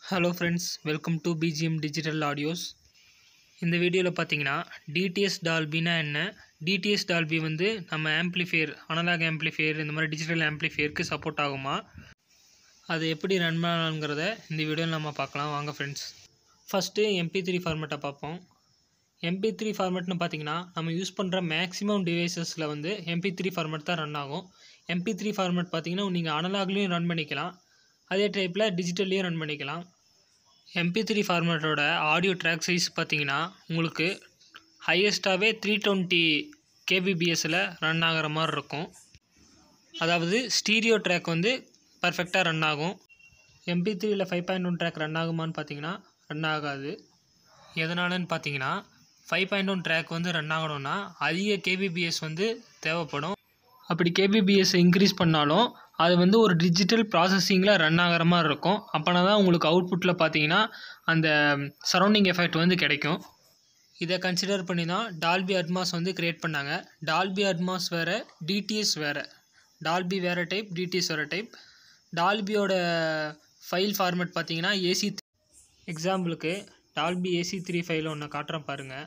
hello friends welcome to BGM digital audios இந்த வீடியோவில் பார்த்தீங்கன்னா டிடிஎஸ் டால்பினா என்ன டிடிஎஸ் டால்பி வந்து நம்ம ஆம்ப்ளிஃபையர் அனலாக் ஆம்ப்ளிஃபையர் இந்த மாதிரி டிஜிட்டல் ஆம்ப்ளிஃபையருக்கு சப்போர்ட் ஆகுமா அது எப்படி ரன் பண்ணலாங்கிறத இந்த வீடியோவில் நம்ம பார்க்கலாம் வாங்க ஃப்ரெண்ட்ஸ் ஃபஸ்ட்டு எம்பி த்ரீ ஃபார்மேட்டை பார்ப்போம் எம்பி த்ரீ ஃபார்மேட்னு பார்த்தீங்கன்னா நம்ம யூஸ் பண்ணுற மேக்ஸிமம் டிவைசஸில் வந்து எம்பி த்ரீ ஃபார்மேட் தான் ரன் ஆகும் எம்பி த்ரீ ஃபார்மேட் பார்த்தீங்கன்னா நீங்கள் அனலாக்லேயும் ரன் பண்ணிக்கலாம் அதே டைப்பில் டிஜிட்டல்லையும் ரன் பண்ணிக்கலாம் எம்பி த்ரீ ஃபார்மேட்டோட ஆடியோ ட்ராக் சைஸ் பார்த்தீங்கன்னா உங்களுக்கு ஹையஸ்ட்டாகவே த்ரீ டுவெண்ட்டி கேபிபிஎஸ்ஸில் ரன் ஆகிற மாதிரி இருக்கும் அதாவது ஸ்டீரியோ ட்ராக் வந்து பர்ஃபெக்டாக ரன் ஆகும் எம்பி த்ரீயில் five point one track run ஆகுமான்னு பார்த்தீங்கன்னா ரன் ஆகாது எதனாலன்னு பார்த்தீங்கன்னா ஃபைவ் பாயிண்ட் ஒன் ட்ராக் வந்து ரன் ஆகணும்னா அதிக கேபிபிஎஸ் வந்து தேவைப்படும் அப்படி கேபிபிஎஸ் இன்க்ரீஸ் பண்ணாலும் அது வந்து ஒரு டிஜிட்டல் ப்ராசஸிங்கில் ரன் ஆகிற மாதிரி இருக்கும் அப்போனா தான் உங்களுக்கு அவுட்புட்டில் பார்த்தீங்கன்னா அந்த சரௌண்டிங் எஃபெக்ட் வந்து கிடைக்கும் இதை கன்சிடர் பண்ணி தான் டால்பி அட்மாஸ் வந்து க்ரியேட் பண்ணாங்க டால்பி அட்மாஸ் வேறு டிடிஎஸ் வேறு டால்பி வேறு டைப் டிடிஎஸ் வேறு டைப் டால்பியோட ஃபைல் ஃபார்மேட் பார்த்தீங்கன்னா ஏசி எக்ஸாம்பிளுக்கு டால்பி ஏசி த்ரீ ஃபைல் ஒன்று காட்டுறேன் பாருங்கள்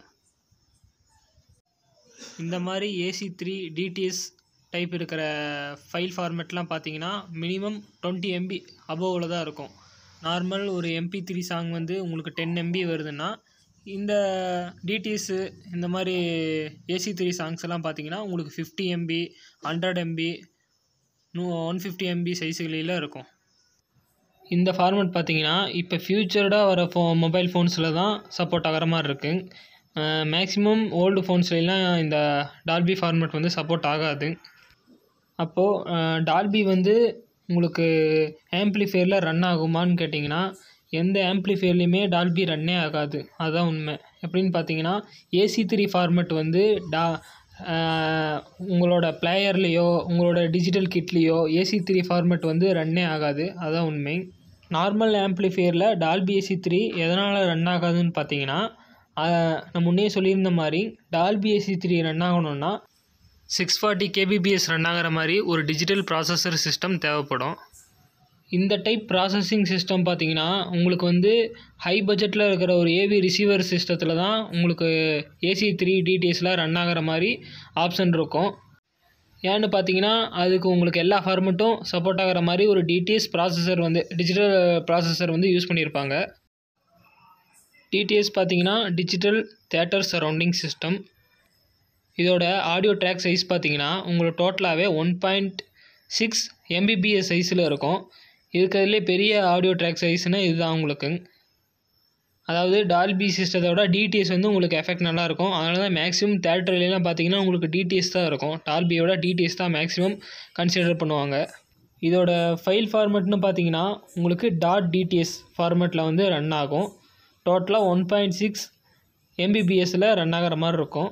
இந்த மாதிரி ஏசி த்ரீ டிடிஎஸ் டைப் இருக்கிற ஃபைல் ஃபார்மேட்லாம் பார்த்தீங்கன்னா மினிமம் டுவெண்ட்டி எம்பி அபோவில் தான் இருக்கும் நார்மல் ஒரு எம்பி த்ரீ சாங் வந்து உங்களுக்கு டென் எம்பி வருதுன்னா இந்த டிடிஎஸ்ஸு இந்த மாதிரி ஏசி த்ரீ சாங்ஸ் எல்லாம் பார்த்தீங்கன்னா உங்களுக்கு ஃபிஃப்டி எம்பி ஹண்ட்ரட் எம்பி நூ ஒன் ஃபிஃப்டி எம்பி சைஸுகளில் இருக்கும் இந்த ஃபார்மேட் பார்த்தீங்கன்னா இப்போ ஃப்யூச்சர்டாக வர ஃபோ மொபைல் ஃபோன்ஸில் தான் சப்போர்ட் ஆகிற மாதிரி இருக்குது மேக்ஸிமம் ஓல்டு ஃபோன்ஸ்லாம் இந்த டால்பி ஃபார்மேட் வந்து சப்போர்ட் ஆகாது அப்போது டால்பி வந்து உங்களுக்கு ஆம்ப்ளிஃபையரில் ரன் ஆகுமான்னு கேட்டிங்கன்னா எந்த ஆம்ப்ளிஃபையர்லேயுமே டால்பி ரன்னே ஆகாது அதுதான் உண்மை எப்படின்னு பார்த்தீங்கன்னா ஏசி த்ரீ ஃபார்மேட் வந்து டா உங்களோட பிளேயர்லேயோ உங்களோட டிஜிட்டல் கிட்லேயோ ஏசி த்ரீ ஃபார்மேட் வந்து ரன்னே ஆகாது அதுதான் உண்மை நார்மல் ஆம்ப்ளிஃபையரில் டால்பி ஏசி த்ரீ எதனால் ரன் ஆகாதுன்னு பார்த்தீங்கன்னா நான் முன்னே சொல்லியிருந்த மாதிரி டால்பி ஏசி த்ரீ ரன் ஆகணும்னா சிக்ஸ் ஃபார்ட்டி கேபிபிஎஸ் ரன் ஆகிற மாதிரி ஒரு டிஜிட்டல் ப்ராசஸர் சிஸ்டம் தேவைப்படும் இந்த டைப் ப்ராசஸிங் சிஸ்டம் பார்த்தீங்கன்னா உங்களுக்கு வந்து ஹை பட்ஜெட்டில் இருக்கிற ஒரு ஏவி ரிசீவர் சிஸ்டத்தில் தான் உங்களுக்கு ஏசி த்ரீ டிடிஎஸில் ரன் ஆகிற மாதிரி ஆப்ஷன் இருக்கும் ஏன்னு பார்த்தீங்கன்னா அதுக்கு உங்களுக்கு எல்லா ஃபார்மெட்டும் சப்போர்ட் ஆகிற மாதிரி ஒரு டிடிஎஸ் ப்ராசஸர் வந்து டிஜிட்டல் ப்ராசஸர் வந்து யூஸ் பண்ணியிருப்பாங்க டிடிஎஸ் பார்த்தீங்கன்னா டிஜிட்டல் தேட்டர் சரௌண்டிங் சிஸ்டம் இதோட ஆடியோ ட்ராக் சைஸ் பார்த்தீங்கன்னா உங்களுக்கு டோட்டலாகவே ஒன் பாயிண்ட் சிக்ஸ் எம்பிபிஎஸ் சைஸில் இருக்கும் இருக்கிறதுலே பெரிய ஆடியோ ட்ராக் சைஸ்னால் இதுதான் உங்களுக்கு அதாவது டால்பி சிஸ்டத்தோட டிடிஎஸ் வந்து உங்களுக்கு எஃபெக்ட் நல்லாயிருக்கும் அதனால தான் மேக்ஸிமம் தேட்டர்லாம் பார்த்தீங்கன்னா உங்களுக்கு டிடிஎஸ் தான் இருக்கும் டால்பியோட டிடிஎஸ் தான் மேக்ஸிமம் கன்சிடர் பண்ணுவாங்க இதோட ஃபைல் ஃபார்மேட்னு பார்த்தீங்கன்னா உங்களுக்கு டாட் டிடிஎஸ் ஃபார்மேட்டில் வந்து ரன் ஆகும் டோட்டலாக ஒன் பாயிண்ட் சிக்ஸ் எம்பிபிஎஸ்ஸில் ரன் ஆகிற மாதிரி இருக்கும்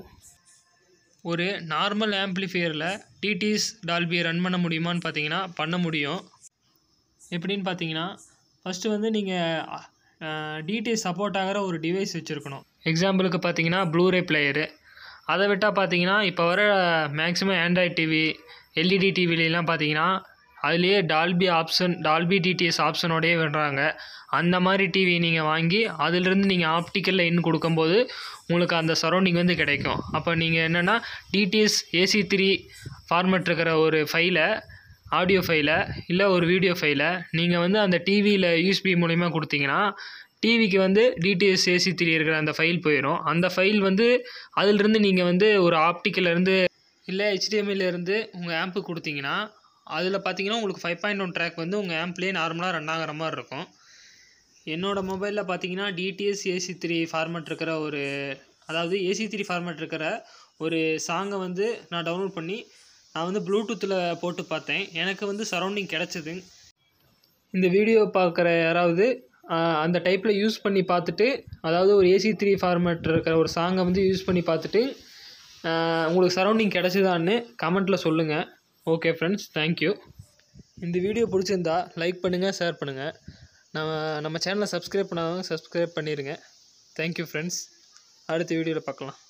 ஒரு நார்மல் ஆம்ப்ளிஃபையரில் டிடிஎஸ் டால்பியை ரன் பண்ண முடியுமான்னு பார்த்தீங்கன்னா பண்ண முடியும் எப்படின்னு பார்த்தீங்கன்னா ஃபஸ்ட்டு வந்து நீங்கள் டிடிஎஸ் சப்போர்ட் ஆகிற ஒரு டிவைஸ் வச்சுருக்கணும் எக்ஸாம்பிளுக்கு பார்த்தீங்கன்னா ப்ளூரே பிளேயரு அதை விட்டால் பார்த்தீங்கன்னா இப்போ வர மேக்ஸிமம் ஆண்ட்ராய்ட் டிவி எல்இடி டிவிலலாம் பார்த்தீங்கன்னா அதுலேயே டால்பி ஆப்ஷன் டால்பி டிடிஎஸ் ஆப்ஷனோடயே விடுறாங்க அந்த மாதிரி டிவி நீங்கள் வாங்கி அதிலிருந்து நீங்கள் ஆப்டிக்கலில் இன் கொடுக்கும்போது உங்களுக்கு அந்த சரௌண்டிங் வந்து கிடைக்கும் அப்போ நீங்கள் என்னென்னா டிடிஎஸ் ஏசி த்ரீ ஃபார்மேட் இருக்கிற ஒரு ஃபைலை ஆடியோ ஃபைலை இல்லை ஒரு வீடியோ ஃபைலை நீங்கள் வந்து அந்த டிவியில் யூஎஸ்பி மூலிமா கொடுத்தீங்கன்னா டிவிக்கு வந்து டிடிஎஸ் ஏசி த்ரீ இருக்கிற அந்த ஃபைல் போயிடும் அந்த ஃபைல் வந்து அதிலிருந்து நீங்கள் வந்து ஒரு ஆப்டிக்கலேருந்து இல்லை ஹெச்டிஎம்ஐலேருந்து உங்கள் ஆம்ப்பு கொடுத்தீங்கன்னா அதில் பார்த்தீங்கன்னா உங்களுக்கு ஃபைவ் பாயிண்ட் ஒன் ட்ராக் வந்து உங்கள் ஆம்ப்லேயே நார்மலாக ரன் ஆகிற மாதிரி இருக்கும் என்னோடய மொபைலில் பார்த்தீங்கன்னா டிடிஎஸ் ஏசி த்ரீ ஃபார்மேட் இருக்கிற ஒரு அதாவது ஏசி த்ரீ ஃபார்மேட் இருக்கிற ஒரு சாங்கை வந்து நான் டவுன்லோட் பண்ணி நான் வந்து ப்ளூடூத்தில் போட்டு பார்த்தேன் எனக்கு வந்து சரௌண்டிங் கிடச்சிது இந்த வீடியோ பார்க்குற யாராவது அந்த டைப்பில் யூஸ் பண்ணி பார்த்துட்டு அதாவது ஒரு ஏசி த்ரீ ஃபார்மேட் இருக்கிற ஒரு சாங்கை வந்து யூஸ் பண்ணி பார்த்துட்டு உங்களுக்கு சரௌண்டிங் கிடச்சிதான்னு கமெண்ட்டில் சொல்லுங்கள் ஓகே ஃப்ரெண்ட்ஸ் தேங்க்யூ இந்த வீடியோ பிடிச்சிருந்தா லைக் பண்ணுங்கள் ஷேர் பண்ணுங்கள் நம்ம நம்ம சேனலை சப்ஸ்கிரைப் பண்ணாதவங்க சப்ஸ்கிரைப் பண்ணிடுங்க தேங்க்யூ ஃப்ரெண்ட்ஸ் அடுத்த வீடியோவில் பார்க்கலாம்